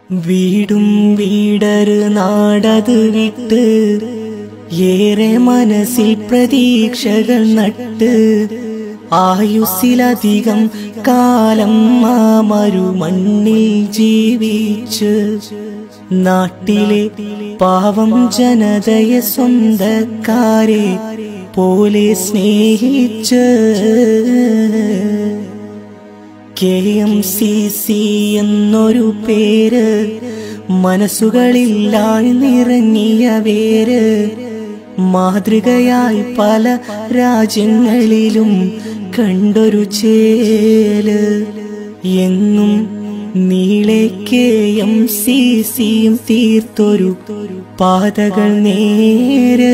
വീടും വീടര് നാടത് വിട്ട് ഏറെ മനസ്സിൽ പ്രതീക്ഷകൾ നട്ട് ആയുസ്സിലധികം കാലം മാമരു മണ്ണിൽ ജീവിച്ച് നാട്ടിലെ പാവം ജനതയെ സ്വന്തക്കാരെ പോലെ സ്നേഹിച്ച് കെ എം സി സി എന്നൊരു പേര് മനസ്സുകളിൽ ആഴ്ന്നിറങ്ങിയ പേര് മാതൃകയായി പല രാജ്യങ്ങളിലും കണ്ടൊരു ചേല് എങ്ങും നീളെ കെ എം സി സിയും തീർത്തൊരു പാതകൾ നേര്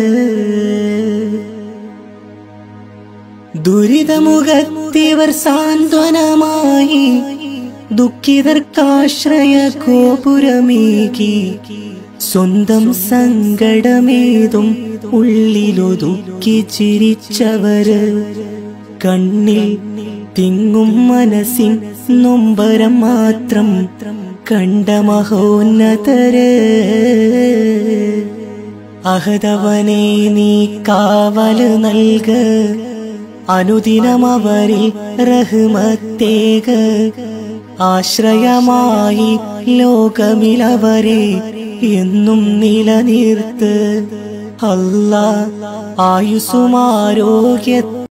ദുരിതമുഖത്തിവർ സാന്ത്വനമായി ദുഃഖിതർക്കാശ്രയ ഗോപുരമേകി സ്വന്തം സങ്കടമേതും ഉള്ളിലൊതുക്കി ചിരിച്ചവര് കണ്ണിൽ തിങ്ങും മനസ്സിൻ നൊമ്പരം മാത്രം കണ്ട മഹോന്നതര് അഹതവനെ നീ കാവല് നൽക അനുദിനം അവരിൽ റഹ്മത്തേക ആശ്രയമായി ലോകമിലവരെ എന്നും നിലനിർത്ത് അല്ല ആയുസുമാരോഗ്യ